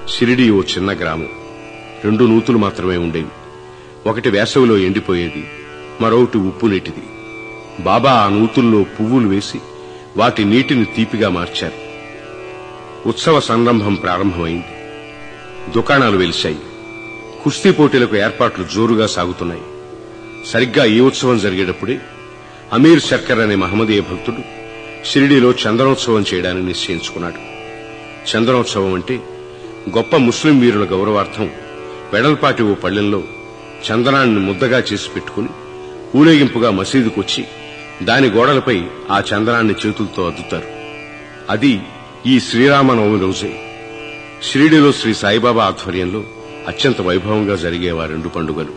షిరిడి ఓ చిన్న గ్రామం రెండు నూతులు మాత్రమే ఉండేవి ఒకటి వేసవిలో ఎండిపోయేది మరొకటి ఉప్పు నీటిది బాబా ఆ నూతుల్లో పువ్వులు వేసి వాటి నీటిని తీపిగా మార్చారు ఉత్సవ సంరంభం ప్రారంభమైంది దుకాణాలు వెలిశాయి కుస్తీ పోటీలకు ఏర్పాట్లు జోరుగా సాగుతున్నాయి సరిగ్గా ఈ ఉత్సవం జరిగేటప్పుడే అమీర్ శర్కర్ అనే మహమ్మదీయ భక్తుడు షిరిడీలో చందనోత్సవం చేయడానికి నిశ్చయించుకున్నాడు చందనోత్సవం అంటే గొప్ప ముస్లిం వీరుల గౌరవార్థం వెడల్పాటి ఓ పళ్ళెంలో చందనాన్ని ముద్దగా చేసి పెట్టుకుని ఊరేగింపుగా మసీదుకొచ్చి దాని గోడలపై ఆ చందనాన్ని చేతులతో అద్దుతారు అది ఈ శ్రీరామనవమి రోజే షిరిడిలో శ్రీ సాయిబాబా ఆధ్వర్యంలో అత్యంత వైభవంగా జరిగేవా రెండు పండుగలు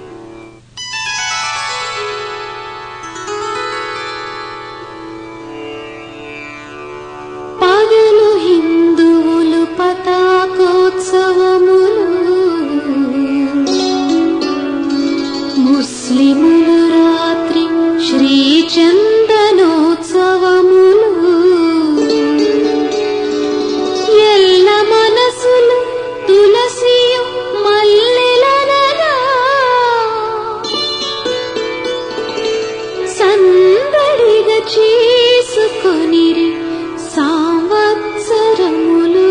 పగలు హిందువులు పతాకోత్సవములు ముస్లిములు రాత్రి శ్రీ చందనోత్సవములు ఎల్ల మనసులు తులసియు మల్లెలనగా సందడిగా చేసుకొనిరి సంవత్సరములు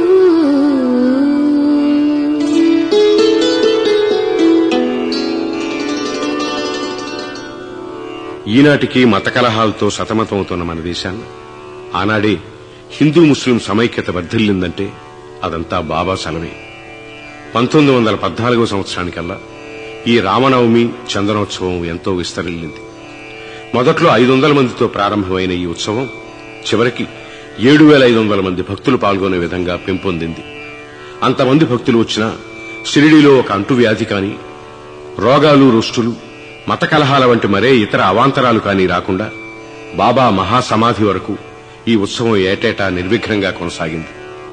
ఈనాటికి మత కలహాలతో సతమతమవుతున్న మన దేశాన్ని ఆనాడే హిందూ ముస్లిం సమైక్యత వర్ధిల్లిందంటే అదంతా బాబా సెలవే పంతొమ్మిది వందల పద్నాలుగో సంవత్సరానికల్లా ఈ రామనవమి చందనోత్సవం ఎంతో విస్తరిల్లింది మొదట్లో ఐదు వందల మందితో ప్రారంభమైన ఈ ఉత్సవం చివరికి ఏడు వేల ఐదు వందల మంది భక్తులు పాల్గొనే విధంగా పెంపొందింది అంతమంది భక్తులు వచ్చినా షిరిడీలో ఒక అంటువ్యాధి కాని రోగాలు రుష్టులు మత కలహాల వంటి మరే ఇతర అవాంతరాలు కాని రాకుండా బాబా మహాసమాధి వరకు ఈ ఉత్సవం ఏటేటా నిర్విఘ్నంగా కొనసాగింది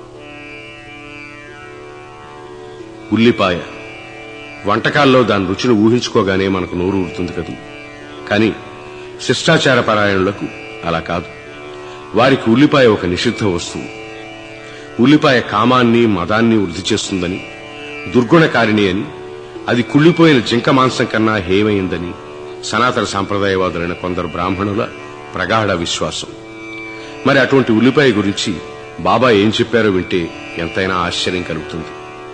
ఉల్లిపాయ వంటకాల్లో దాని రుచిని ఊహించుకోగానే మనకు నోరు ఊరుతుంది కదూ కానీ శిష్టాచార పరాయణులకు అలా కాదు వారికి ఉల్లిపాయ ఒక నిషిద్ధ వస్తువు ఉల్లిపాయ కామాన్ని మదాన్ని వృద్ధి చేస్తుందని దుర్గుణకారిణి అని అది కుళ్ళిపోయిన జింక మాంసం కన్నా హేమైందని సనాతన సాంప్రదాయవాదులైన కొందరు బ్రాహ్మణుల ప్రగాఢ విశ్వాసం మరి అటువంటి ఉల్లిపాయ గురించి బాబా ఏం చెప్పారో వింటే ఎంతైనా ఆశ్చర్యం కలుగుతుంది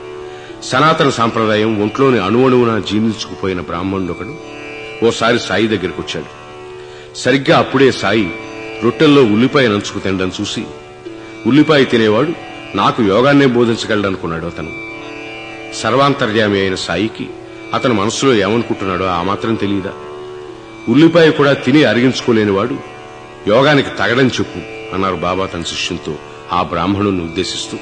సనాతన సాంప్రదాయం ఒంట్లోని అణువణువున జీర్ణించుకుపోయిన బ్రాహ్మణుడొకడు ఓసారి సాయి దగ్గరికి వచ్చాడు సరిగ్గా అప్పుడే సాయి రొట్టెల్లో ఉల్లిపాయ నంచుకు తినడం చూసి ఉల్లిపాయ తినేవాడు నాకు యోగాన్నే బోధించగలడనుకున్నాడు అతను సర్వాంతర్యామి అయిన సాయికి అతను మనసులో ఏమనుకుంటున్నాడో ఆ మాత్రం తెలియదా ఉల్లిపాయ కూడా తిని అరిగించుకోలేనివాడు యోగానికి తగడని చెప్పు అన్నారు బాబా తన శిష్యునితో ఆ బ్రాహ్మణుని ఉద్దేశిస్తూ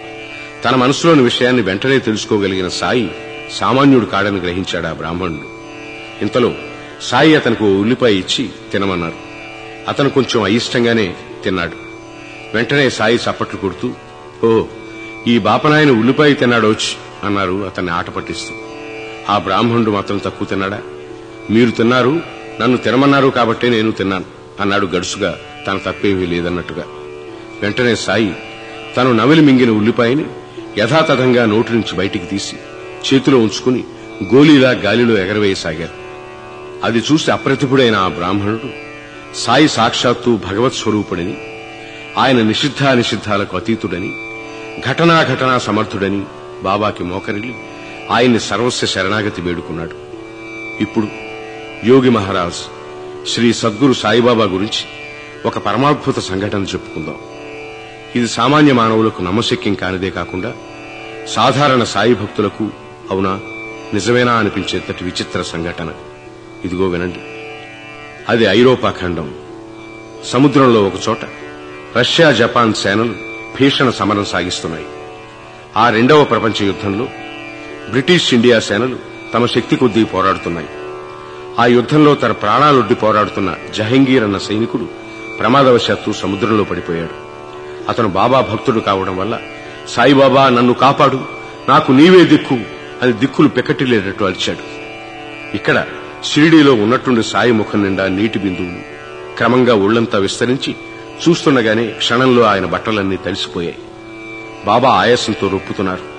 తన మనసులోని విషయాన్ని వెంటనే తెలుసుకోగలిగిన సాయి సామాన్యుడు కాడని గ్రహించాడు ఆ బ్రాహ్మణుడు ఇంతలో సాయి అతనికి ఓ ఉల్లిపాయ ఇచ్చి తినమన్నారు అతను కొంచెం అయిష్టంగానే తిన్నాడు వెంటనే సాయి చప్పట్లు కొడుతూ ఓ ఈ బాపనాయన ఉల్లిపాయ తిన్నాడోచ్ అన్నారు అతన్ని ఆట పట్టిస్తూ ఆ బ్రాహ్మణుడు మాత్రం తక్కువ తిన్నాడా మీరు తిన్నారు నన్ను తినమన్నారు కాబట్టే నేను తిన్నాను అన్నాడు గడుసుగా తన తప్పేమీ లేదన్నట్టుగా వెంటనే సాయి తను నవిలి మింగిన ఉల్లిపాయని యథాతథంగా నోటి నుంచి బయటికి తీసి చేతిలో ఉంచుకుని గోలీలా గాలిలో ఎగరవేయసాగారు అది చూసి అప్రతిభుడైన ఆ బ్రాహ్మణుడు సాయి సాక్షాత్తు భగవత్ స్వరూపుడని ఆయన నిషిద్ధ నిషిద్ధాలకు అతీతుడని ఘటనా ఘటనా సమర్థుడని బాబాకి మోకరిల్లి ఆయన్ని సర్వస్వ శరణాగతి వేడుకున్నాడు ఇప్పుడు యోగి మహారాజ్ శ్రీ సద్గురు సాయిబాబా గురించి ఒక పరమాద్భుత సంఘటన చెప్పుకుందాం ఇది సామాన్య మానవులకు నమ్మశక్యం కానిదే కాకుండా సాధారణ సాయి భక్తులకు అవునా నిజమేనా అనిపించేంతటి విచిత్ర సంఘటన ఇదిగో వినండి అది ఐరోపా ఖండం సముద్రంలో ఒక చోట రష్యా జపాన్ సేనలు భీషణ సమరం సాగిస్తున్నాయి ఆ రెండవ ప్రపంచ యుద్ధంలో బ్రిటిష్ ఇండియా సేనలు తమ శక్తి కొద్దీ పోరాడుతున్నాయి ఆ యుద్ధంలో తన ప్రాణాలొడ్డి పోరాడుతున్న జహంగీర్ అన్న సైనికుడు ప్రమాదవశాత్తు సముద్రంలో పడిపోయాడు అతను బాబా భక్తుడు కావడం వల్ల సాయిబాబా నన్ను కాపాడు నాకు నీవే దిక్కు అని దిక్కులు పెకటిల్లేటట్టు అరిచాడు ఇక్కడ షిరిడీలో ఉన్నట్టుండి సాయి ముఖం నిండా నీటి బిందువులు క్రమంగా ఒళ్లంతా విస్తరించి చూస్తుండగానే క్షణంలో ఆయన బట్టలన్నీ తడిసిపోయాయి బాబా ఆయాసంతో రొప్పుతున్నారు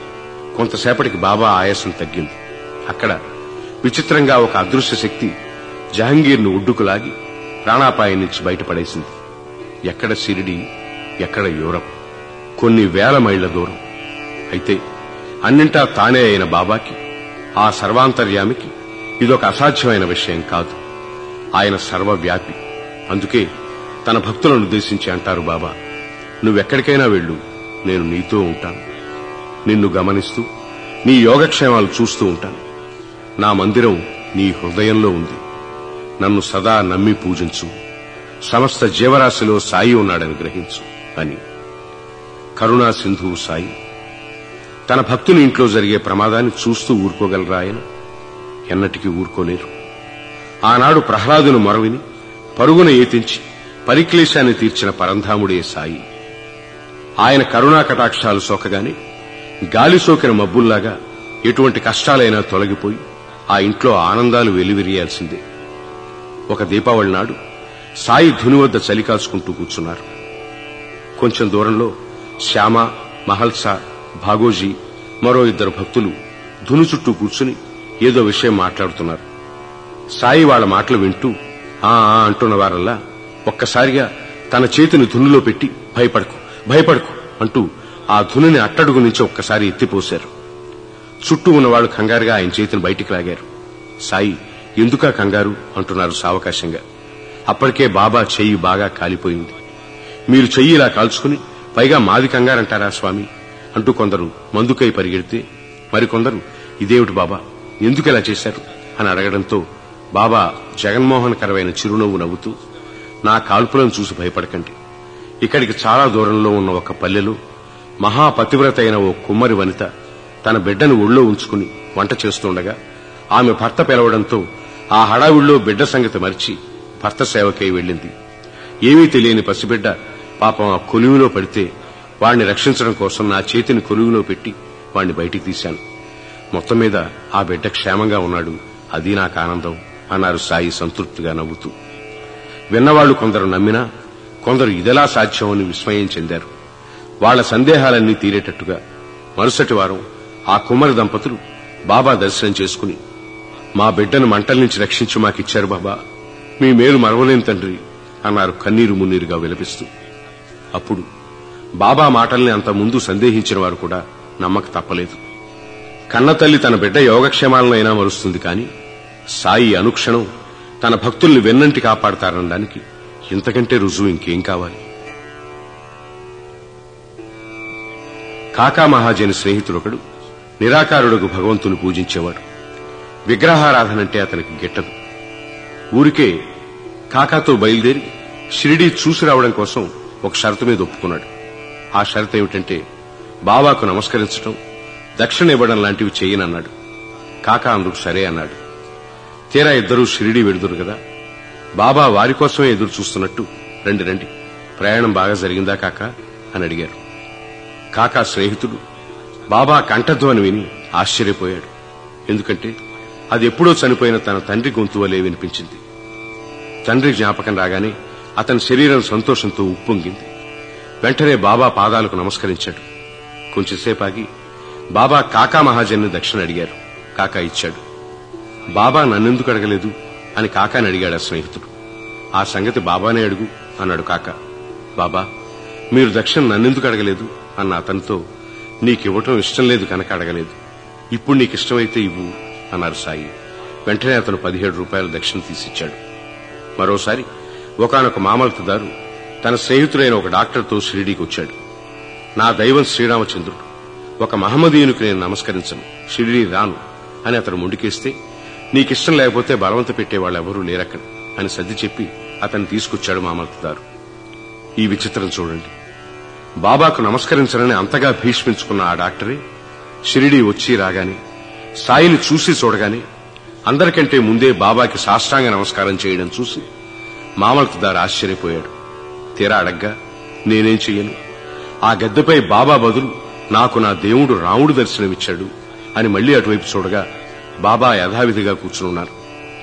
కొంతసేపటికి బాబా ఆయాసం తగ్గింది అక్కడ విచిత్రంగా ఒక అదృశ్య శక్తి జహంగీర్ను ఒడ్డుకు లాగి ప్రాణాపాయం నుంచి బయటపడేసింది ఎక్కడ సిరిడి ఎక్కడ యూరప్ కొన్ని వేల మైళ్ల దూరం అయితే అన్నింటా తానే అయిన బాబాకి ఆ సర్వాంతర్యామికి ఇదొక అసాధ్యమైన విషయం కాదు ఆయన సర్వవ్యాపి అందుకే తన భక్తులను ఉద్దేశించి అంటారు బాబా నువ్వెక్కడికైనా వెళ్ళు నేను నీతో ఉంటాను నిన్ను గమనిస్తూ నీ యోగక్షేమాలు చూస్తూ ఉంటాను నా మందిరం నీ హృదయంలో ఉంది నన్ను సదా నమ్మి పూజించు సమస్త జీవరాశిలో సాయి ఉన్నాడని గ్రహించు అని కరుణా సింధువు సాయి తన భక్తుని ఇంట్లో జరిగే ప్రమాదాన్ని చూస్తూ ఊరుకోగలరా ఆయన ఎన్నటికీ ఊరుకోలేరు ఆనాడు ప్రహ్లాదును మొరవిని పరుగున ఏతించి పరిక్లేశాన్ని తీర్చిన పరంధాముడే సాయి ఆయన కరుణా కటాక్షాలు సోకగానే గాలి సోకిన మబ్బుల్లాగా ఎటువంటి కష్టాలైనా తొలగిపోయి ఆ ఇంట్లో ఆనందాలు వెలివిరియాల్సిందే ఒక దీపావళి నాడు సాయి ధుని వద్ద చలి కాచుకుంటూ కూర్చున్నారు కొంచెం దూరంలో శ్యామ మహల్సా భాగోజీ మరో ఇద్దరు భక్తులు ధుని చుట్టూ కూర్చుని ఏదో విషయం మాట్లాడుతున్నారు సాయి వాళ్ళ మాటలు వింటూ ఆ ఆ అంటున్న వారల్లా ఒక్కసారిగా తన చేతిని ధునిలో పెట్టి భయపడకు భయపడకు అంటూ ఆ ధునిని అట్టడుగు నుంచి ఒక్కసారి ఎత్తిపోశారు చుట్టూ ఉన్నవాళ్లు కంగారుగా ఆయన చేతిని బయటికి లాగారు సాయి ఎందుకా కంగారు అంటున్నారు సావకాశంగా అప్పటికే బాబా చెయ్యి బాగా కాలిపోయింది మీరు చెయ్యి ఇలా కాల్చుకుని పైగా మాది కంగారంటారా స్వామి అంటూ కొందరు మందుకై పరిగెడితే మరికొందరు ఇదేమిటి బాబా ఎందుకు ఇలా చేశారు అని అడగడంతో బాబా జగన్మోహనకరమైన చిరునవ్వు నవ్వుతూ నా కాల్పులను చూసి భయపడకండి ఇక్కడికి చాలా దూరంలో ఉన్న ఒక పల్లెలో మహాపతివ్రత అయిన ఓ కుమ్మరి వనిత తన బిడ్డను ఒళ్ళో ఉంచుకుని వంట చేస్తుండగా ఆమె భర్త పిలవడంతో ఆ హడావిడిలో బిడ్డ సంగతి మరిచి భర్త సేవకై వెళ్ళింది ఏమీ తెలియని పసిబిడ్డ పాపం ఆ కొలువులో పడితే వాణ్ణి రక్షించడం కోసం నా చేతిని కొలువులో పెట్టి వాణ్ణి బయటికి తీశాను మొత్తం మీద ఆ బిడ్డ క్షేమంగా ఉన్నాడు అది నాకు ఆనందం అన్నారు సాయి సంతృప్తిగా నవ్వుతూ విన్నవాళ్లు కొందరు నమ్మినా కొందరు ఇదెలా సాధ్యమని విస్మయం చెందారు వాళ్ల సందేహాలన్నీ తీరేటట్టుగా మరుసటి వారం ఆ కుమ్మరి దంపతులు బాబా దర్శనం చేసుకుని మా బిడ్డను మంటల నుంచి రక్షించి మాకిచ్చారు బాబా మీ మేలు మరవలేని తండ్రి అన్నారు కన్నీరు మున్నీరుగా విలపిస్తూ అప్పుడు బాబా మాటల్ని అంత ముందు సందేహించిన వారు కూడా నమ్మక తప్పలేదు కన్నతల్లి తన బిడ్డ యోగక్షేమాలనైనా మరుస్తుంది కాని సాయి అనుక్షణం తన భక్తుల్ని వెన్నంటి కాపాడతారనడానికి ఇంతకంటే రుజువు ఇంకేం కావాలి కాకా మహాజని స్నేహితుడొకడు నిరాకారుడుకు భగవంతుని పూజించేవాడు విగ్రహారాధనంటే అతనికి గిట్టదు ఊరికే కాకాతో బయలుదేరి షిరిడీ చూసి రావడం కోసం ఒక షరతు మీద ఒప్పుకున్నాడు ఆ షరతు ఏమిటంటే బాబాకు నమస్కరించడం దక్షిణ ఇవ్వడం లాంటివి చేయనన్నాడు కాకా అందుకు సరే అన్నాడు తీరా ఇద్దరూ షిరిడీ వెడుదురు కదా బాబా వారి కోసమే ఎదురు చూస్తున్నట్టు రండి రండి ప్రయాణం బాగా జరిగిందా కాకా అని అడిగారు కాకా స్నేహితుడు బాబా కంఠధ్వని విని ఆశ్చర్యపోయాడు ఎందుకంటే అది ఎప్పుడో చనిపోయిన తన తండ్రి గొంతు వలె వినిపించింది తండ్రి జ్ఞాపకం రాగానే అతని శరీరం సంతోషంతో ఉప్పొంగింది వెంటనే బాబా పాదాలకు నమస్కరించాడు కొంచెంసేపు ఆగి బాబా కాకా మహాజన్ని దక్షిణ అడిగారు కాకా ఇచ్చాడు బాబా నన్నెందుకు అడగలేదు అని కాకాని అడిగాడు ఆ స్నేహితుడు ఆ సంగతి బాబానే అడుగు అన్నాడు కాకా బాబా మీరు దక్షిణ నన్నెందుకు అడగలేదు అన్న అతనితో నీకివ్వటం ఇష్టం లేదు కనుక అడగలేదు ఇప్పుడు నీకు ఇష్టమైతే ఇవ్వు అన్నారు సాయి వెంటనే అతను పదిహేడు రూపాయల దక్షిణ తీసిచ్చాడు మరోసారి ఒకనొక మామలతదారు తన స్నేహితుడైన ఒక డాక్టర్తో షిరిడీకి వచ్చాడు నా దైవం శ్రీరామచంద్రుడు ఒక మహమ్మదీయునికి నేను నమస్కరించను షిరిడీ రాను అని అతను ముందుకేస్తే నీకిష్టం లేకపోతే బలవంత పెట్టేవాళ్ళు ఎవరూ లేరక్కడ అని సర్ది చెప్పి అతన్ని తీసుకొచ్చాడు మామలతదారు ఈ విచిత్రం చూడండి బాబాకు నమస్కరించనని అంతగా భీష్మించుకున్న ఆ డాక్టరే షిరిడీ వచ్చి రాగానే సాయిని చూసి చూడగానే అందరికంటే ముందే బాబాకి సాష్టాంగ నమస్కారం చేయడం చూసి మామలతదారు ఆశ్చర్యపోయాడు తీరా అడగ్గా నేనేం చెయ్యను ఆ గద్దెపై బాబా బదులు నాకు నా దేవుడు రాముడు దర్శనమిచ్చాడు అని మళ్లీ అటువైపు చూడగా బాబా యథావిధిగా కూర్చునున్నారు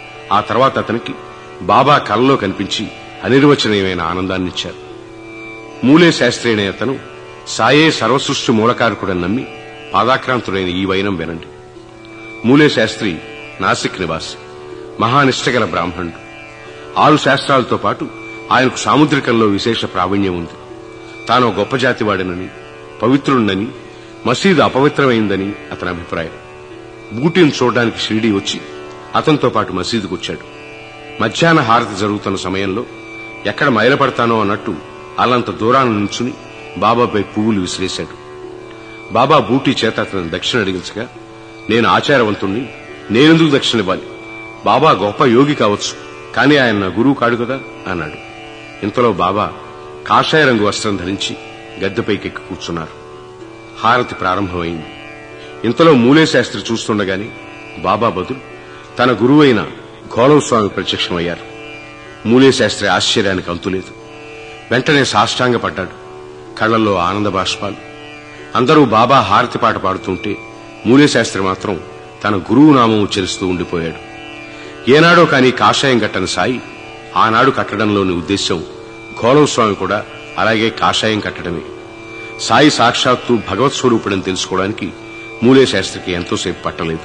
ఆ తర్వాత అతనికి బాబా కలలో కనిపించి అనిర్వచనీయమైన ఆనందాన్నిచ్చారు మూలే శాస్త్రి అనే అతను సాయే సర్వసృష్టి మూలకారకుడని నమ్మి పాదాక్రాంతుడైన ఈ వైనం వినండి మూలే శాస్త్రి నాసిక్ నివాసి మహానిష్టగల బ్రాహ్మణుడు ఆరు శాస్త్రాలతో పాటు ఆయనకు సాముద్రికంలో విశేష ప్రావీణ్యం ఉంది తాను ఒక గొప్ప జాతివాడినని పవిత్రుడినని మసీదు అపవిత్రమైందని అతని అభిప్రాయం బూటీని చూడడానికి షిరిడీ వచ్చి అతనితో పాటు మసీదుకు వచ్చాడు మధ్యాహ్న హారతి జరుగుతున్న సమయంలో ఎక్కడ మైలపడతానో అన్నట్టు అల్లంత దూరాన్ని నుంచుని బాబాపై పువ్వులు విసిరేశాడు బాబా బూటీ చేత అతను దక్షిణ అడిగించగా నేను ఆచారవంతుణ్ణి నేనెందుకు దక్షిణ ఇవ్వాలి బాబా గొప్ప యోగి కావచ్చు కానీ ఆయన నా గురువు కాడు కదా అన్నాడు ఇంతలో బాబా కాషాయ రంగు వస్త్రం ధరించి గద్దెపైకెక్కి కూర్చున్నారు హారతి ప్రారంభమైంది ఇంతలో మూలే శాస్త్రి చూస్తుండగానే బాబా బదులు తన గురువైన గౌరవ స్వామి ప్రత్యక్షమయ్యారు మూలే శాస్త్రి ఆశ్చర్యానికి అంతులేదు వెంటనే సాష్టాంగపడ్డాడు కళ్లలో ఆనంద బాష్పాలు అందరూ బాబా హారతి పాట పాడుతుంటే మూలే శాస్త్రి మాత్రం తన గురువు నామం ఉచ్చరిస్తూ ఉండిపోయాడు ఏనాడో కాని కాషాయం కట్టని సాయి ఆనాడు కట్టడంలోని ఉద్దేశ్యం గౌరవస్వామి కూడా అలాగే కాషాయం కట్టడమే సాయి సాక్షాత్తు భగవత్ స్వరూపుడని తెలుసుకోవడానికి మూలే శాస్త్రికి ఎంతోసేపు పట్టలేదు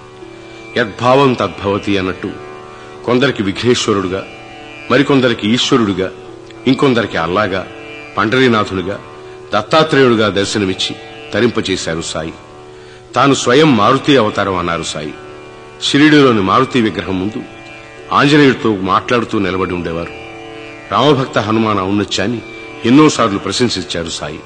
యద్భావం తద్భవతి అన్నట్టు కొందరికి విఘ్నేశ్వరుడుగా మరికొందరికి ఈశ్వరుడుగా ఇంకొందరికి అల్లాగా పండరీనాథునిగా దత్తాత్రేయుడుగా దర్శనమిచ్చి తరింపచేశారు సాయి తాను స్వయం మారుతి అవతారం అన్నారు సాయి షిరిడిలోని మారుతి విగ్రహం ముందు ఆంజనేయుడితో మాట్లాడుతూ నిలబడి ఉండేవారు రామభక్త హనుమాన్ ఔన్నత్యాన్ని ఎన్నోసార్లు ప్రశంసించారు సాయి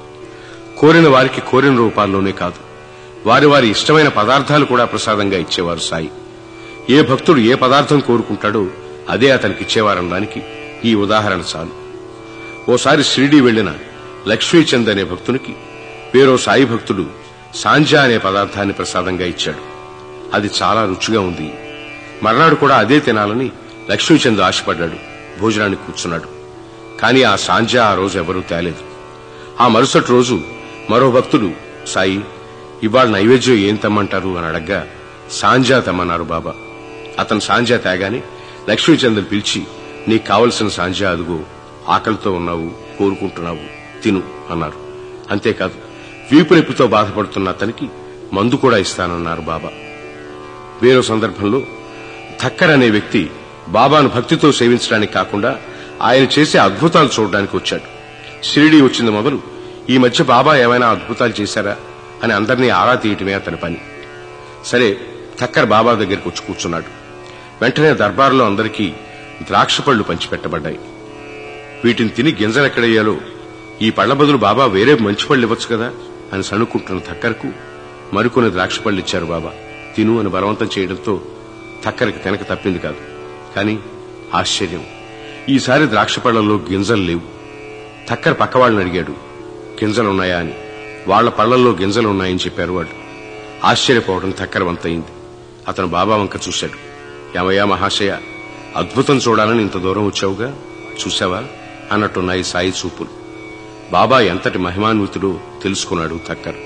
కోరిన వారికి కోరిన రూపాల్లోనే కాదు వారి వారి ఇష్టమైన పదార్థాలు కూడా ప్రసాదంగా ఇచ్చేవారు సాయి ఏ భక్తుడు ఏ పదార్థం కోరుకుంటాడో అదే అతనికి ఇచ్చేవారనడానికి ఈ ఉదాహరణ చాలు ఓసారి షిరిడి వెళ్లిన లక్ష్మీచంద్ అనే భక్తునికి వేరో సాయి భక్తుడు సాంజా అనే పదార్థాన్ని ప్రసాదంగా ఇచ్చాడు అది చాలా రుచిగా ఉంది మర్నాడు కూడా అదే తినాలని లక్ష్మీచంద్ ఆశపడ్డాడు భోజనానికి కూర్చున్నాడు కానీ ఆ సాంజా ఆ రోజు ఎవరూ తేలేదు ఆ మరుసటి రోజు మరో భక్తుడు సాయి ఇవాళ నైవేద్యం ఏం తెమ్మంటారు అని అడగ్గా సాంజా తెమ్మన్నారు బాబా అతను సాంజా తేగానే లక్ష్మీచంద్రని పిలిచి నీకు కావలసిన సాంజా అదుగో ఆకలితో ఉన్నావు కోరుకుంటున్నావు తిను అన్నారు అంతేకాదు వీపు నొప్పితో బాధపడుతున్న అతనికి మందు కూడా ఇస్తానన్నారు బాబా వేరో సందర్భంలో థక్కర్ అనే వ్యక్తి బాబాను భక్తితో సేవించడానికి కాకుండా ఆయన చేసే అద్భుతాలు చూడడానికి వచ్చాడు షిరిడి వచ్చింది మొదలు ఈ మధ్య బాబా ఏమైనా అద్భుతాలు చేశారా అని అందరినీ ఆరా తీయటమే అతని పని సరే థక్కర్ బాబా దగ్గరికి వచ్చి కూర్చున్నాడు వెంటనే దర్బార్లో అందరికీ ద్రాక్ష పళ్లు పంచిపెట్టబడ్డాయి వీటిని తిని గింజలెక్కడయ్యాలో ఈ పళ్ల బదులు బాబా వేరే మంచి పళ్ళు ఇవ్వచ్చు కదా అని సణుక్కుంటున్న థక్కర్కు మరికొన్ని ద్రాక్ష పళ్ళు ఇచ్చారు బాబా తిను అని బలవంతం చేయడంతో థక్కరికి తినక తప్పింది కాదు కానీ ఆశ్చర్యం ఈసారి ద్రాక్ష పళ్లలో గింజలు లేవు థక్కర్ పక్కవాళ్ళని అడిగాడు గింజలున్నాయా అని వాళ్ల పళ్లల్లో గింజలున్నాయని చెప్పారు వాళ్ళు ఆశ్చర్యపోవడం థక్కర వంతయింది అతను బాబా వంక చూశాడు ఏమయ్యా మహాశయ అద్భుతం చూడాలని ఇంత దూరం వచ్చావుగా చూశావా అన్నట్టున్నాయి సాయి చూపులు బాబా ఎంతటి మహిమాన్వితుడో తెలుసుకున్నాడు థక్కర్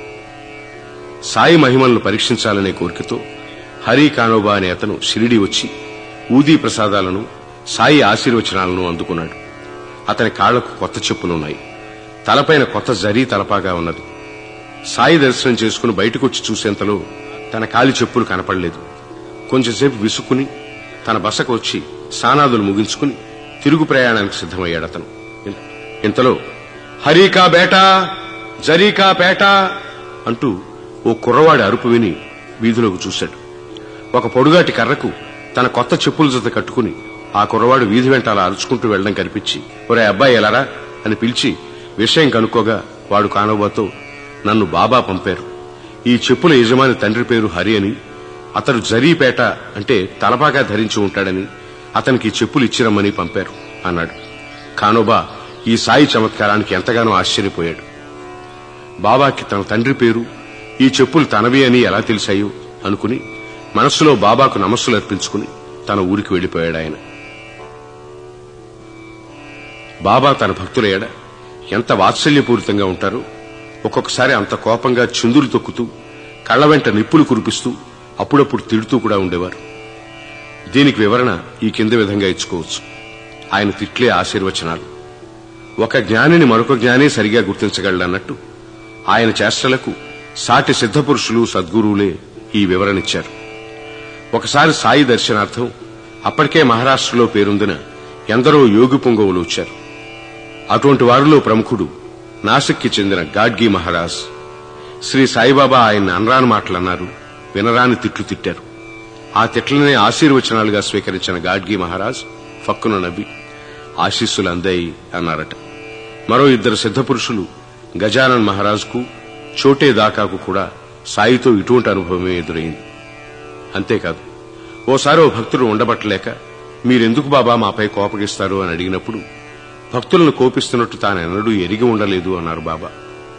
సాయి మహిమలను పరీక్షించాలనే కోరికతో హరి కానోబా అనే అతను షిరిడి వచ్చి ఊదీ ప్రసాదాలను సాయి ఆశీర్వచనాలను అందుకున్నాడు అతని కాళ్లకు కొత్త చెప్పులున్నాయి తలపైన కొత్త జరీ తలపాగా ఉన్నది సాయి దర్శనం చేసుకుని బయటకొచ్చి చూసేంతలో తన కాలి చెప్పులు కనపడలేదు కొంచెంసేపు విసుక్కుని తన బసకు వచ్చి స్నానాదులు ముగించుకుని తిరుగు ప్రయాణానికి సిద్ధమయ్యాడు అతను ఇం- ఇంతలో హరీకా బేటా జరీకా పేట అంటూ ఓ కుర్రవాడి అరుపు విని వీధిలోకి చూశాడు ఒక పొడుగాటి కర్రకు తన కొత్త చెప్పుల జత కట్టుకుని ఆ కుర్రవాడు వీధి వెంట అలా అరుచుకుంటూ వెళ్లడం కనిపించి ఒరే అబ్బాయి ఎలారా అని పిలిచి విషయం కనుక్కోగా వాడు కానోబాతో నన్ను బాబా పంపారు ఈ చెప్పుల యజమాని తండ్రి పేరు హరి అని అతడు జరీపేట అంటే తలపాగా ధరించి ఉంటాడని అతనికి ఈ చెప్పులు ఇచ్చిరమ్మని పంపారు అన్నాడు కానోబా ఈ సాయి చమత్కారానికి ఎంతగానో ఆశ్చర్యపోయాడు బాబాకి తన తండ్రి పేరు ఈ చెప్పులు తనవి అని ఎలా తెలిసాయో అనుకుని మనస్సులో బాబాకు నమస్సులు అర్పించుకుని తన ఊరికి వెళ్లిపోయాడు ఆయన బాబా తన భక్తుల ఎడ ఎంత వాత్సల్యపూరితంగా ఉంటారో ఒక్కొక్కసారి అంత కోపంగా చిందులు తొక్కుతూ కళ్ళ వెంట నిప్పులు కురిపిస్తూ అప్పుడప్పుడు తిడుతూ కూడా ఉండేవారు దీనికి వివరణ ఈ కింద విధంగా ఇచ్చుకోవచ్చు ఆయన తిట్లే ఆశీర్వచనాలు ఒక జ్ఞానిని మరొక జ్ఞానే సరిగా గుర్తించగలడన్నట్టు ఆయన చేష్టలకు సాటి సిద్ధపురుషులు సద్గురువులే ఈ వివరణిచ్చారు ఒకసారి సాయి దర్శనార్థం అప్పటికే మహారాష్ట్రలో పేరొందిన ఎందరో యోగి పొంగవులు వచ్చారు అటువంటి వారిలో ప్రముఖుడు నాసిక్కి చెందిన గాడ్గి మహారాజ్ శ్రీ సాయిబాబా ఆయన్ని అనరాని మాటలన్నారు వినరాని తిట్లు తిట్టారు ఆ తిట్లనే ఆశీర్వచనాలుగా స్వీకరించిన గాడ్గి మహారాజ్ ఫక్కున నవ్వి ఆశీస్సులు అందాయి అన్నారట మరో ఇద్దరు సిద్ధపురుషులు గజానన్ మహారాజుకు చోటే దాకాకు కూడా సాయితో ఇటువంటి అనుభవమే ఎదురైంది అంతేకాదు ఓసారి ఓ భక్తుడు ఉండబట్టలేక మీరెందుకు బాబా మాపై కోపగిస్తారు అని అడిగినప్పుడు భక్తులను కోపిస్తున్నట్టు తాను ఎన్నడూ ఎరిగి ఉండలేదు అన్నారు బాబా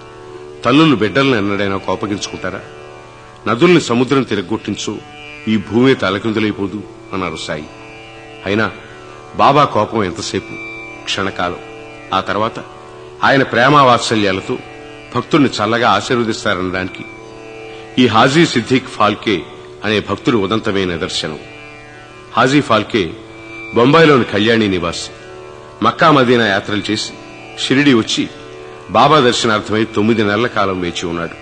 తల్లులు బిడ్డలను ఎన్నడైనా కోపగించుకుంటారా నదుల్ని సముద్రం తిరగొట్టించు ఈ భూమి తలకిందులైపోదు అన్నారు సాయి అయినా బాబా కోపం ఎంతసేపు క్షణకాలం ఆ తర్వాత ఆయన ప్రేమ వాత్సల్యాలతో భక్తుల్ని చల్లగా ఆశీర్వదిస్తారనడానికి ఈ హాజీ సిద్దిక్ ఫాల్కే అనే భక్తుడు ఉదంతమే నిదర్శనం హాజీ ఫాల్కే బొంబాయిలోని కళ్యాణి నివాసి మక్కా మదీనా యాత్రలు చేసి షిరిడి వచ్చి బాబా దర్శనార్థమై తొమ్మిది నెలల కాలం వేచి ఉన్నాడు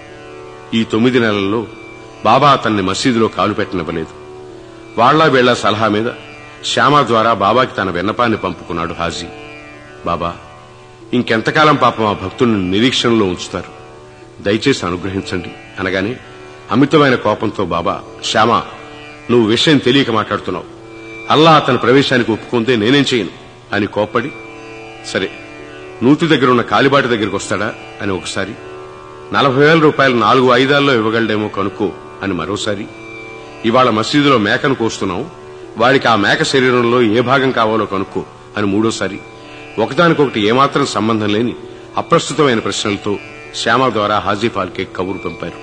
ఈ తొమ్మిది నెలల్లో బాబా అతన్ని మసీదులో కాలు పెట్టనివ్వలేదు వాళ్లా వీళ్ల సలహా మీద శ్యామ ద్వారా బాబాకి తన విన్నపాన్ని పంపుకున్నాడు హాజీ బాబా ఇంకెంతకాలం పాపం ఆ భక్తుల్ని నిరీక్షణలో ఉంచుతారు దయచేసి అనుగ్రహించండి అనగానే అమితమైన కోపంతో బాబా శ్యామ నువ్వు విషయం తెలియక మాట్లాడుతున్నావు అల్లా అతని ప్రవేశానికి ఒప్పుకుంటే నేనేం చేయను అని కోప్పడి సరే నూతి దగ్గర ఉన్న కాలిబాటి దగ్గరికి వస్తాడా అని ఒకసారి నలభై వేల రూపాయలు నాలుగు ఐదాల్లో ఇవ్వగలడేమో కనుక్కో అని మరోసారి ఇవాళ మసీదులో మేకను కోస్తున్నాం వాడికి ఆ మేక శరీరంలో ఏ భాగం కావాలో కనుక్కో అని మూడోసారి ఒకదానికొకటి ఏమాత్రం సంబంధం లేని అప్రస్తుతమైన ప్రశ్నలతో శ్యామ ద్వారా హాజీ ఫాల్కే కబురు పంపారు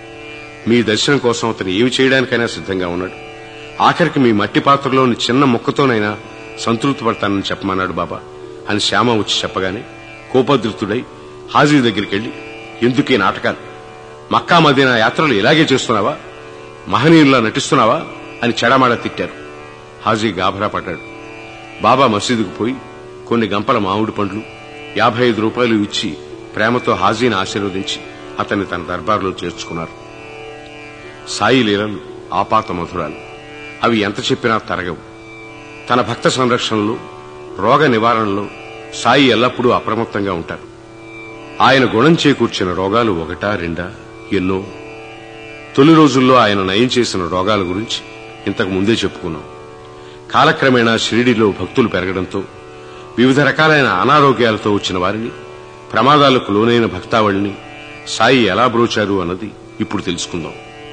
మీ దర్శనం కోసం అతను ఏమి చేయడానికైనా సిద్ధంగా ఉన్నాడు ఆఖరికి మీ మట్టి పాత్రలోని చిన్న ముక్కతోనైనా సంతృప్తి పడతానని చెప్పమన్నాడు బాబా అని శ్యామ వచ్చి చెప్పగానే కోపద్రుతుడై హాజీ దగ్గరికి వెళ్లి ఎందుకు ఈ నాటకాలు మక్కా మదీనా యాత్రలు ఇలాగే చేస్తున్నావా మహనీయుల్లా నటిస్తున్నావా అని చెడమాడ తిట్టారు హాజీ గాభరా పడ్డాడు బాబా మసీదుకు పోయి కొన్ని గంపల మామిడి పండ్లు యాభై ఐదు రూపాయలు ఇచ్చి ప్రేమతో హాజీని ఆశీర్వదించి అతన్ని తన దర్బార్లో చేర్చుకున్నారు సాయి లీలలు ఆపాత మధురాలు అవి ఎంత చెప్పినా తరగవు తన భక్త సంరక్షణలో రోగ నివారణలో సాయి ఎల్లప్పుడూ అప్రమత్తంగా ఉంటారు ఆయన గుణం చేకూర్చిన రోగాలు ఒకటా రెండా ఎన్నో తొలి రోజుల్లో ఆయన నయం చేసిన రోగాల గురించి ఇంతకు ముందే చెప్పుకున్నాం కాలక్రమేణా షిరిడిలో భక్తులు పెరగడంతో వివిధ రకాలైన అనారోగ్యాలతో వచ్చిన వారిని ప్రమాదాలకు లోనైన భక్తావళిని సాయి ఎలా బ్రోచారు అన్నది ఇప్పుడు తెలుసుకుందాం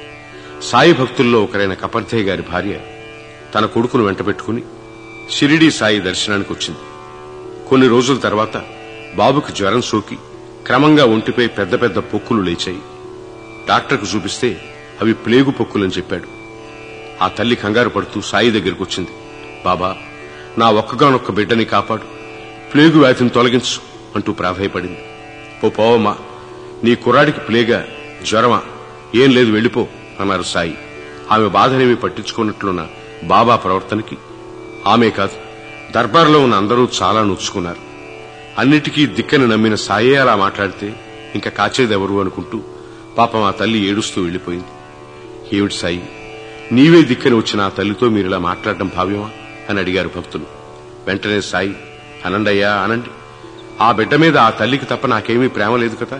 సాయి భక్తుల్లో ఒకరైన కపర్ధయ్య గారి భార్య తన కొడుకును వెంటబెట్టుకుని షిరిడి సాయి దర్శనానికి వచ్చింది కొన్ని రోజుల తర్వాత బాబుకి జ్వరం సోకి క్రమంగా ఒంటిపై పెద్ద పెద్ద పొక్కులు లేచాయి డాక్టర్కు చూపిస్తే అవి ప్లేగు పొక్కులని చెప్పాడు ఆ తల్లి కంగారు పడుతూ సాయి దగ్గరికి వచ్చింది బాబా నా ఒక్కగానొక్క బిడ్డని కాపాడు ప్లేగు వ్యాధిని తొలగించు అంటూ ప్రాధాయపడింది పో పోవమ్మా నీ కుర్రాడికి ప్లేగా జ్వరమా ఏం లేదు వెళ్ళిపో అన్నారు సాయి ఆమె బాధనేమి పట్టించుకున్నట్లున్న బాబా ప్రవర్తనకి ఆమె కాదు దర్బార్లో ఉన్న అందరూ చాలా నొచ్చుకున్నారు అన్నిటికీ దిక్కని నమ్మిన సాయే అలా మాట్లాడితే ఇంకా కాచేదెవరు అనుకుంటూ పాపం ఆ తల్లి ఏడుస్తూ వెళ్లిపోయింది ఏమిటి సాయి నీవే దిక్కని వచ్చిన ఆ తల్లితో మీరు ఇలా మాట్లాడడం భావ్యమా అని అడిగారు భక్తులు వెంటనే సాయి అనండయ్యా అనండి ఆ బిడ్డ మీద ఆ తల్లికి తప్ప నాకేమీ ప్రేమ లేదు కదా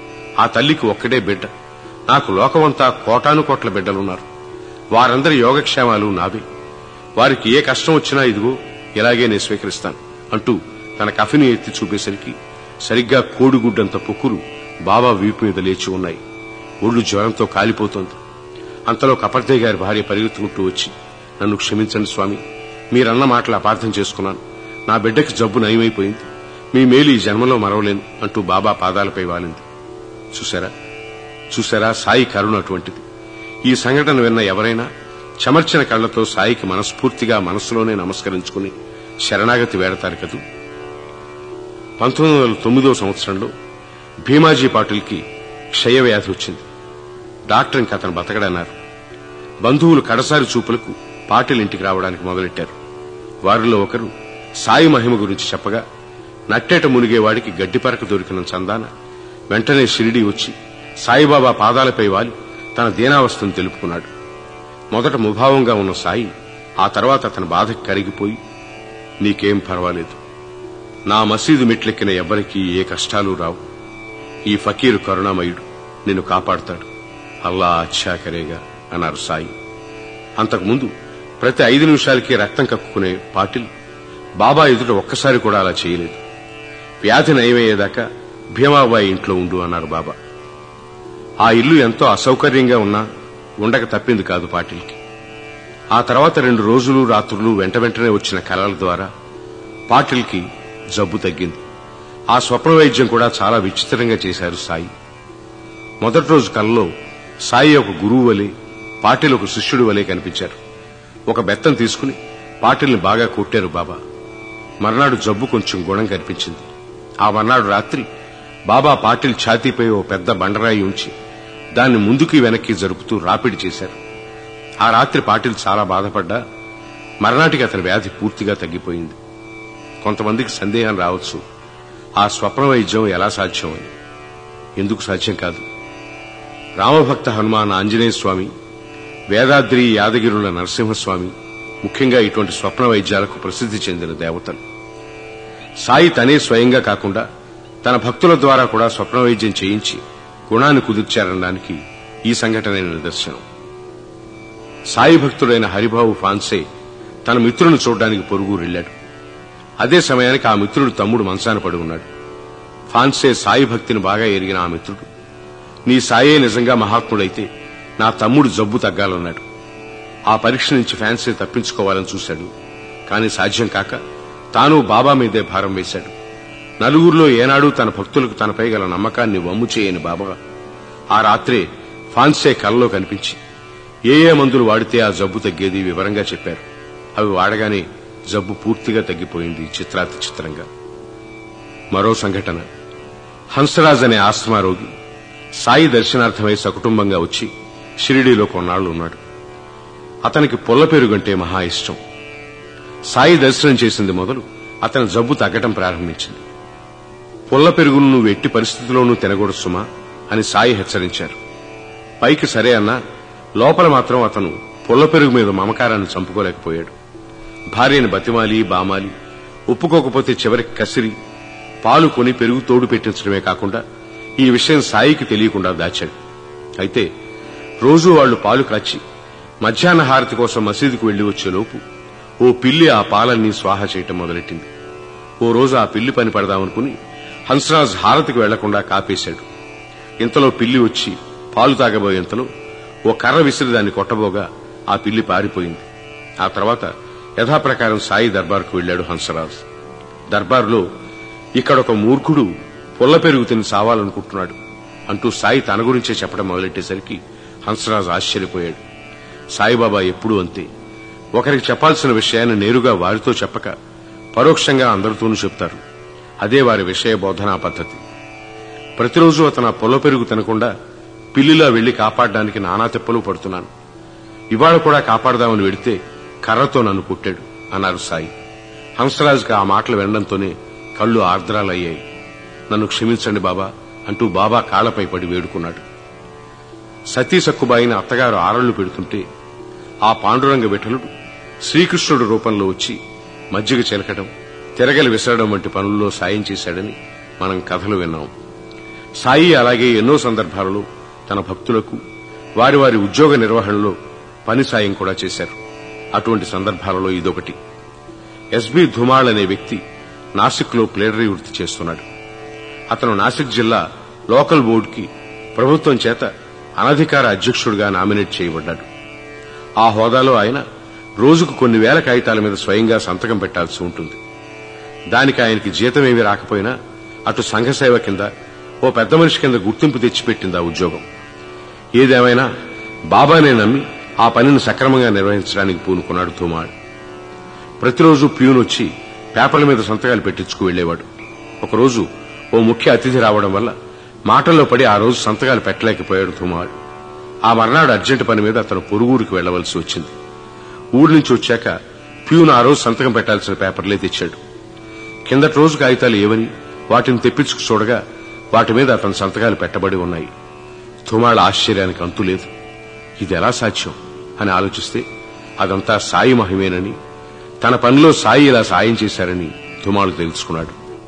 ఆ తల్లికి ఒక్కడే బిడ్డ నాకు లోకమంతా కోటాను కోట్ల బిడ్డలున్నారు వారందరి యోగక్షేమాలు నావే వారికి ఏ కష్టం వచ్చినా ఇదిగో ఇలాగే నేను స్వీకరిస్తాను అంటూ తన కఫిని ఎత్తి చూపేసరికి సరిగ్గా కోడిగుడ్డంత పొక్కులు బాబా వీపు మీద లేచి ఉన్నాయి ఒళ్ళు జ్వరంతో కాలిపోతోంది అంతలో కపర్దే గారి భార్య పరిగెత్తుకుంటూ వచ్చి నన్ను క్షమించండి స్వామి మీరన్న మాటలు అపార్థం చేసుకున్నాను నా బిడ్డకి జబ్బు నయమైపోయింది మీ మేలు ఈ జన్మలో మరవలేను అంటూ బాబా పాదాలపై వాలింది చూసారా చూసారా సాయి కరుణ అటువంటిది ఈ సంఘటన విన్న ఎవరైనా చెమర్చిన కళ్లతో సాయికి మనస్ఫూర్తిగా మనస్సులోనే నమస్కరించుకుని శరణాగతి వేడతారు కదూ పంతొమ్మిది వందల తొమ్మిదో సంవత్సరంలో భీమాజీ పాటిల్కి క్షయవ్యాధి వచ్చింది డాక్టర్ ఇంక అతను బతకడన్నారు బంధువులు కడసారి చూపులకు పాటిల్ ఇంటికి రావడానికి మొదలెట్టారు వారిలో ఒకరు సాయి మహిమ గురించి చెప్పగా నట్టేట మునిగేవాడికి గడ్డిపరక దొరికిన చందాన వెంటనే షిరిడి వచ్చి సాయిబాబా పాదాలపై వాలి తన దీనావస్థను తెలుపుకున్నాడు మొదట ముభావంగా ఉన్న సాయి ఆ తర్వాత అతని బాధకి కరిగిపోయి నీకేం పర్వాలేదు నా మసీదు మెట్లెక్కిన ఎవ్వరికీ ఏ కష్టాలు రావు ఈ ఫకీరు కరుణామయుడు నిన్ను కాపాడతాడు అల్లా అచ్చాకరేగా అన్నారు సాయి అంతకుముందు ప్రతి ఐదు నిమిషాలకి రక్తం కక్కుకునే పాటిల్ బాబా ఎదుట ఒక్కసారి కూడా అలా చేయలేదు వ్యాధి నయమయ్యేదాకా భీమాబాయి ఇంట్లో ఉండు అన్నారు బాబా ఆ ఇల్లు ఎంతో అసౌకర్యంగా ఉన్నా ఉండక తప్పింది కాదు పాటిల్కి ఆ తర్వాత రెండు రోజులు రాత్రులు వెంట వెంటనే వచ్చిన కలల ద్వారా పాటిల్కి జబ్బు తగ్గింది ఆ స్వప్న వైద్యం కూడా చాలా విచిత్రంగా చేశారు సాయి మొదటి రోజు కలలో సాయి ఒక గురువు వలె పాటిల్ ఒక శిష్యుడు వలె కనిపించారు ఒక బెత్తం తీసుకుని పాటిల్ని బాగా కొట్టారు బాబా మర్నాడు జబ్బు కొంచెం గుణం కనిపించింది ఆ మర్నాడు రాత్రి బాబా పాటిల్ ఛాతీపై ఓ పెద్ద బండరాయి ఉంచి దాన్ని ముందుకి వెనక్కి జరుపుతూ రాపిడి చేశారు ఆ రాత్రి పాటిల్ చాలా బాధపడ్డా మర్నాటికి అతని వ్యాధి పూర్తిగా తగ్గిపోయింది కొంతమందికి సందేహం రావచ్చు ఆ స్వప్న వైద్యం ఎలా సాధ్యం అని ఎందుకు సాధ్యం కాదు రామభక్త హనుమాన్ ఆంజనేయ స్వామి వేదాద్రి యాదగిరుల నరసింహస్వామి ముఖ్యంగా ఇటువంటి స్వప్న వైద్యాలకు ప్రసిద్ధి చెందిన దేవతలు సాయి తనే స్వయంగా కాకుండా తన భక్తుల ద్వారా కూడా స్వప్న వైద్యం చేయించి గుణాన్ని కుదిర్చారనడానికి ఈ సంఘటన నిదర్శనం సాయి భక్తుడైన హరిబాబు ఫాన్సే తన మిత్రుని చూడడానికి పొరుగురు వెళ్ళాడు అదే సమయానికి ఆ మిత్రుడు తమ్ముడు మంచాన పడి ఉన్నాడు ఫాన్సే సాయి భక్తిని బాగా ఎరిగిన ఆ మిత్రుడు నీ సాయే నిజంగా మహాత్ముడైతే నా తమ్ముడు జబ్బు తగ్గాలన్నాడు ఆ పరీక్ష నుంచి ఫ్యాన్సీ తప్పించుకోవాలని చూశాడు కాని సాధ్యం కాక తాను బాబా మీదే భారం వేశాడు నలుగురిలో ఏనాడు తన భక్తులకు తనపై గల నమ్మకాన్ని వమ్ము చేయని బాబా ఆ రాత్రే ఫాన్సే కలలో కనిపించి ఏ ఏ మందులు వాడితే ఆ జబ్బు తగ్గేది వివరంగా చెప్పారు అవి వాడగానే జబ్బు పూర్తిగా తగ్గిపోయింది చిత్రాతి చిత్రంగా మరో సంఘటన హంసరాజ్ అనే ఆస్తమా రోగి సాయి దర్శనార్థమై సకుటుంబంగా వచ్చి షిరిడీలో కొన్నాళ్లు ఉన్నాడు అతనికి పొల్ల పెరుగంటే మహా ఇష్టం సాయి దర్శనం చేసింది మొదలు అతని జబ్బు తగ్గటం ప్రారంభించింది పొల్ల పెరుగును నువ్వు ఎట్టి పరిస్థితుల్లోనూ తినకూడదు సుమా అని సాయి హెచ్చరించారు పైకి సరే అన్నా లోపల మాత్రం అతను పొల్ల పెరుగు మీద మమకారాన్ని చంపుకోలేకపోయాడు భార్యని బతిమాలి బామాలి ఒప్పుకోకపోతే చివరికి కసిరి పాలు కొని పెరుగు తోడు పెట్టించడమే కాకుండా ఈ విషయం సాయికి తెలియకుండా దాచాడు అయితే రోజు వాళ్లు పాలు కాచి మధ్యాహ్న హారతి కోసం మసీదుకు వెళ్లి వచ్చేలోపు ఓ పిల్లి ఆ పాలన్నీ స్వాహ చేయటం మొదలెట్టింది ఓ రోజు ఆ పిల్లి పని పడదామనుకుని హంసరాజ్ హారతికి వెళ్లకుండా కాపేశాడు ఇంతలో పిల్లి వచ్చి పాలు తాగబోయేంతలో ఓ కర్ర విసిరి దాన్ని కొట్టబోగా ఆ పిల్లి పారిపోయింది ఆ తర్వాత యథాప్రకారం సాయి దర్బార్కు వెళ్లాడు హంసరాజ్ దర్బార్లో ఇక్కడొక మూర్ఖుడు పొల్ల పెరుగు తిని సావాలనుకుంటున్నాడు అంటూ సాయి తన గురించే చెప్పడం మొదలెట్టేసరికి హంసరాజ్ ఆశ్చర్యపోయాడు సాయిబాబా ఎప్పుడూ అంతే ఒకరికి చెప్పాల్సిన విషయాన్ని నేరుగా వారితో చెప్పక పరోక్షంగా అందరితోనూ చెప్తారు అదే వారి విషయ బోధనా పద్ధతి ప్రతిరోజు అతను ఆ పొల్ల పెరుగు తినకుండా పిల్లిలా వెళ్లి కాపాడడానికి నానా తెప్పలు పడుతున్నాను ఇవాళ కూడా కాపాడదామని వెడితే కర్రతో నన్ను కుట్టాడు అన్నారు సాయి హంసరాజుకి ఆ మాటలు వినడంతోనే కళ్ళు ఆర్ద్రాలయ్యాయి నన్ను క్షమించండి బాబా అంటూ బాబా కాళ్లపై పడి వేడుకున్నాడు సతీ సక్కుబాయిని అత్తగారు ఆరళ్లు పెడుతుంటే ఆ పాండురంగ విఠలుడు శ్రీకృష్ణుడు రూపంలో వచ్చి మజ్జిగ చిలకడం తిరగలి విసరడం వంటి పనుల్లో సాయం చేశాడని మనం కథలు విన్నాం సాయి అలాగే ఎన్నో సందర్భాలలో తన భక్తులకు వారి వారి ఉద్యోగ నిర్వహణలో పని సాయం కూడా చేశారు అటువంటి సందర్భాలలో ఇదొకటి ఎస్బి ధుమాళ్ అనే వ్యక్తి నాసిక్ లో ప్లేడరీ వృత్తి చేస్తున్నాడు అతను నాసిక్ జిల్లా లోకల్ బోర్డుకి ప్రభుత్వం చేత అనధికార అధ్యక్షుడిగా నామినేట్ చేయబడ్డాడు ఆ హోదాలో ఆయన రోజుకు కొన్ని వేల కాగితాల మీద స్వయంగా సంతకం పెట్టాల్సి ఉంటుంది దానికి ఆయనకి జీతమేమీ రాకపోయినా అటు సంఘ సేవ కింద ఓ పెద్ద మనిషి కింద గుర్తింపు తెచ్చిపెట్టింది ఆ ఉద్యోగం ఏదేమైనా బాబానే నమ్మి ఆ పనిని సక్రమంగా నిర్వహించడానికి పూనుకున్నాడు తుమాడ్ ప్రతిరోజు ప్యూన్ వచ్చి పేపర్ల మీద సంతకాలు పెట్టించుకు వెళ్లేవాడు ఒకరోజు ఓ ముఖ్య అతిథి రావడం వల్ల మాటల్లో పడి ఆ రోజు సంతకాలు పెట్టలేకపోయాడు తుమాడ్ ఆ మర్నాడు అర్జెంటు పని మీద అతను పొరుగురికి వెళ్లవలసి వచ్చింది ఊరి నుంచి వచ్చాక ప్యూన్ ఆ రోజు సంతకం పెట్టాల్సిన పేపర్లే తెచ్చాడు కిందటి రోజు కాగితాలు ఏవని వాటిని తెప్పించుకు చూడగా వాటి మీద అతని సంతకాలు పెట్టబడి ఉన్నాయి తుమాళ్ళ ఆశ్చర్యానికి అంతు లేదు ఇది ఎలా సాధ్యం అని ఆలోచిస్తే అదంతా సాయి మహిమేనని తన పనిలో సాయి ఇలా సాయం చేశారని తుమాలు తెలుసుకున్నాడు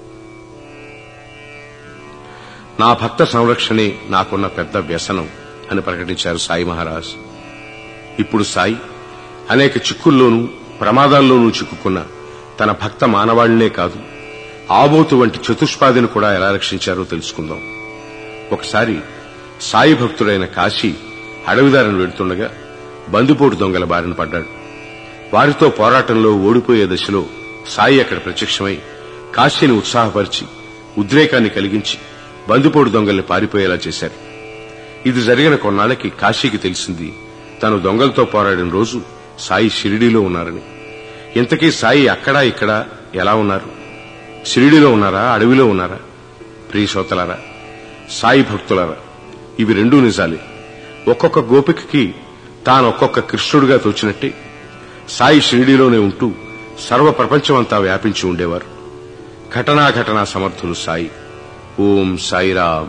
నా భక్త సంరక్షణే నాకున్న పెద్ద వ్యసనం అని ప్రకటించారు సాయి మహారాజ్ ఇప్పుడు సాయి అనేక చిక్కుల్లోనూ ప్రమాదాల్లోనూ చిక్కుకున్న తన భక్త మానవాళ్లనే కాదు ఆబోతు వంటి చతుష్పాదిని కూడా ఎలా రక్షించారో తెలుసుకుందాం ఒకసారి సాయి భక్తుడైన కాశీ అడవిదారిని వెడుతుండగా బందిపోటు దొంగల బారిన పడ్డాడు వారితో పోరాటంలో ఓడిపోయే దశలో సాయి అక్కడ ప్రత్యక్షమై కాశీని ఉత్సాహపరిచి ఉద్రేకాన్ని కలిగించి బందిపోటు దొంగల్ని పారిపోయేలా చేశారు ఇది జరిగిన కొన్నాళ్లకి కాశీకి తెలిసింది తను దొంగలతో పోరాడిన రోజు సాయి షిరిడీలో ఉన్నారని ఇంతకీ సాయి అక్కడా ఇక్కడ ఎలా ఉన్నారు షిరిడీలో ఉన్నారా అడవిలో ఉన్నారా ప్రియ శ్రోతలారా సాయి భక్తులారా ఇవి రెండూ నిజాలే ఒక్కొక్క గోపికకి తాను ఒక్కొక్క కృష్ణుడిగా తోచినట్టే సాయి షిరిడీలోనే ఉంటూ సర్వ ప్రపంచమంతా వ్యాపించి ఉండేవారు ఘటనా ఘటనా సమర్థులు సాయి ఓం సాయిరామ్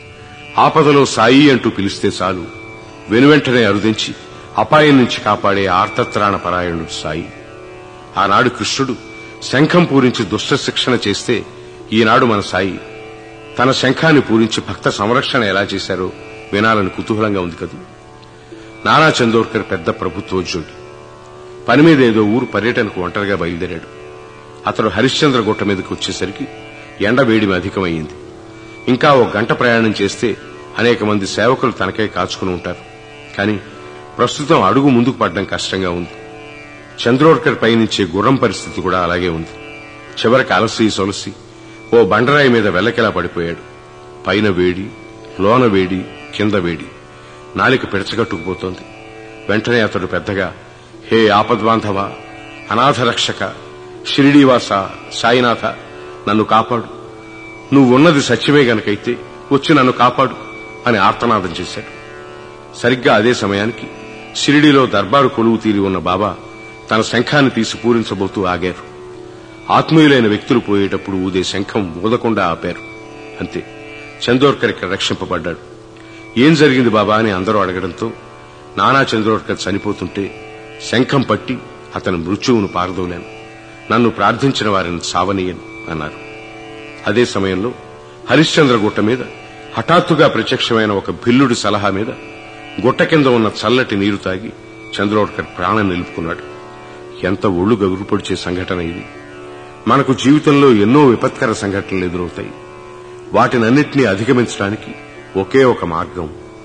ఆపదలో సాయి అంటూ పిలిస్తే చాలు వెనువెంటనే అరుదించి అపాయం నుంచి కాపాడే ఆర్తత్రాణ పరాయణుడు సాయి ఆనాడు కృష్ణుడు శంఖం పూరించి దుష్ట శిక్షణ చేస్తే ఈనాడు మన సాయి తన శంఖాన్ని పూరించి భక్త సంరక్షణ ఎలా చేశారో వినాలని కుతూహలంగా ఉంది కదూ నానా చందోర్కర్ పెద్ద ప్రభుత్వోద్యోగి పని మీద ఏదో ఊరు పర్యటనకు ఒంటరిగా బయలుదేరాడు అతడు హరిశ్చంద్ర గుట్ట మీదకి వచ్చేసరికి ఎండ వేడిమి అధికమైంది ఇంకా ఓ గంట ప్రయాణం చేస్తే అనేక మంది సేవకులు తనకై కాచుకుని ఉంటారు కానీ ప్రస్తుతం అడుగు ముందుకు పడడం కష్టంగా ఉంది చంద్రోర్కర్ పయనించే గుర్రం పరిస్థితి కూడా అలాగే ఉంది చివరికి అలసి సొలసి ఓ బండరాయి మీద వెల్లకిలా పడిపోయాడు పైన వేడి లోన వేడి కింద వేడి నాలిక పిడచగట్టుకుపోతోంది వెంటనే అతడు పెద్దగా హే ఆపద్బాంధవ అనాథ రక్షక షిరిడీవాస సాయినాథ నన్ను కాపాడు నువ్వున్నది సత్యమే గనకైతే వచ్చి నన్ను కాపాడు అని ఆర్తనాదం చేశాడు సరిగ్గా అదే సమయానికి షిరిడీలో దర్బారు కొలువు తీరి ఉన్న బాబా తన శంఖాన్ని తీసి పూరించబోతూ ఆగారు ఆత్మీయులైన వ్యక్తులు పోయేటప్పుడు ఊదే శంఖం ఊదకుండా ఆపారు అంతే చందోర్కర్ ఇక్కడ రక్షింపబడ్డాడు ఏం జరిగింది బాబా అని అందరూ అడగడంతో నానా చంద్రోర్కర్ చనిపోతుంటే శంఖం పట్టి అతని మృత్యువును పారదోలాను నన్ను ప్రార్థించిన వారిని సావనీయను అన్నారు అదే సమయంలో హరిశ్చంద్ర గుట్ట మీద హఠాత్తుగా ప్రత్యక్షమైన ఒక భిల్లుడి సలహా మీద గుట్ట కింద ఉన్న చల్లటి నీరు తాగి చంద్రోడ్కర్ ప్రాణం నిలుపుకున్నాడు ఎంత ఒళ్ళు గగురుపొడిచే సంఘటన ఇది మనకు జీవితంలో ఎన్నో విపత్కర సంఘటనలు ఎదురవుతాయి వాటినన్నింటినీ అధిగమించడానికి ఒకే ఒక మార్గం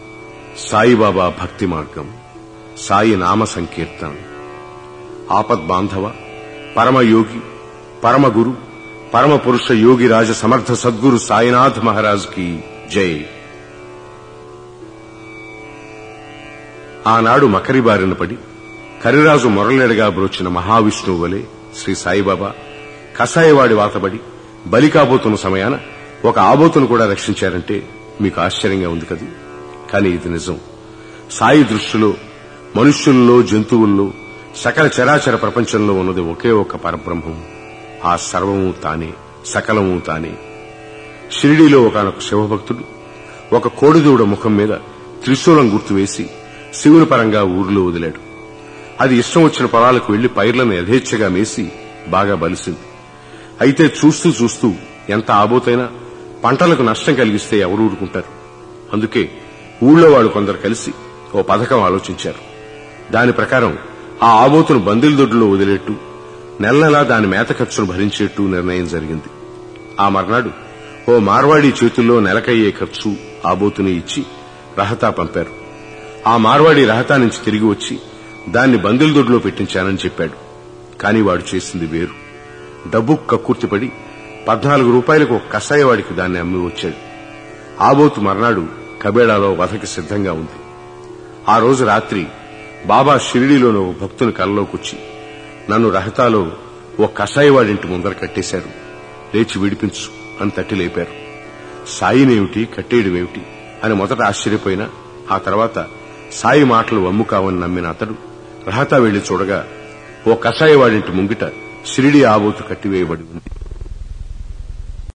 సాయిబాబా భక్తి మార్గం సాయి నామ సంకీర్తనం ఆపద్ బాంధవ పరమయోగి పరమగురు పరమ పురుష యోగి రాజ సమర్థ సద్గురు సాయినాథ్ మహారాజ్ కి జై ఆనాడు మకరి బారిన పడి కరిరాజు మొరలెడగా బ్రోచిన మహావిష్ణువు వలె శ్రీ సాయిబాబా కసాయవాడి వాతబడి బలి కాబోతున్న సమయాన ఒక ఆబోతును కూడా రక్షించారంటే మీకు ఆశ్చర్యంగా ఉంది కదూ కానీ ఇది నిజం సాయి దృష్టిలో మనుష్యుల్లో జంతువుల్లో సకల చరాచర ప్రపంచంలో ఉన్నది ఒకే ఒక పరబ్రహ్మం ఆ సర్వము తానే సకలము తానే షిరిడీలో ఒకనొక శివభక్తుడు ఒక కోడిదూడ ముఖం మీద త్రిశూలం గుర్తు వేసి శివుని పరంగా ఊరిలో వదిలాడు అది ఇష్టం వచ్చిన పొలాలకు వెళ్లి పైర్లను యథేచ్ఛగా మేసి బాగా బలిసింది అయితే చూస్తూ చూస్తూ ఎంత ఆబోతైనా పంటలకు నష్టం కలిగిస్తే ఎవరు ఊరుకుంటారు అందుకే ఊళ్ళో వాళ్ళు కొందరు కలిసి ఓ పథకం ఆలోచించారు దాని ప్రకారం ఆ ఆబోతును బందిల్దొడ్డులో వదిలేట్టు నెల నెలా దాని మేత ఖర్చును భరించేట్టు నిర్ణయం జరిగింది ఆ మర్నాడు ఓ మార్వాడి చేతుల్లో నెలకయ్యే ఖర్చు ఆబోతుని ఇచ్చి రహతా పంపారు ఆ మార్వాడి రహతా నుంచి తిరిగి వచ్చి దాన్ని బందిల్దొడ్లో పెట్టించానని చెప్పాడు కాని వాడు చేసింది వేరు డబ్బు కక్కుర్తిపడి పద్నాలుగు రూపాయలకు ఒక కషాయవాడికి దాన్ని అమ్మి వచ్చాడు ఆబోతు మర్నాడు కబేడాలో వధకి సిద్ధంగా ఉంది ఆ రోజు రాత్రి బాబా షిరిడీలోని ఒక భక్తుని కలలోకొచ్చి నన్ను రహతాలో ఓ కషాయవాడింటి ముందర కట్టేశారు లేచి విడిపించు అని తట్టి లేపారు సాయినేమిటి కట్టేయడమేమిటి అని మొదట ఆశ్చర్యపోయినా ఆ తర్వాత సాయి మాటలు వమ్ము కావని నమ్మిన అతడు రహతా వెళ్లి చూడగా ఓ కషాయవాడింటి ముంగిట షిరిడి ఆబోతు కట్టివేయబడి ఉంది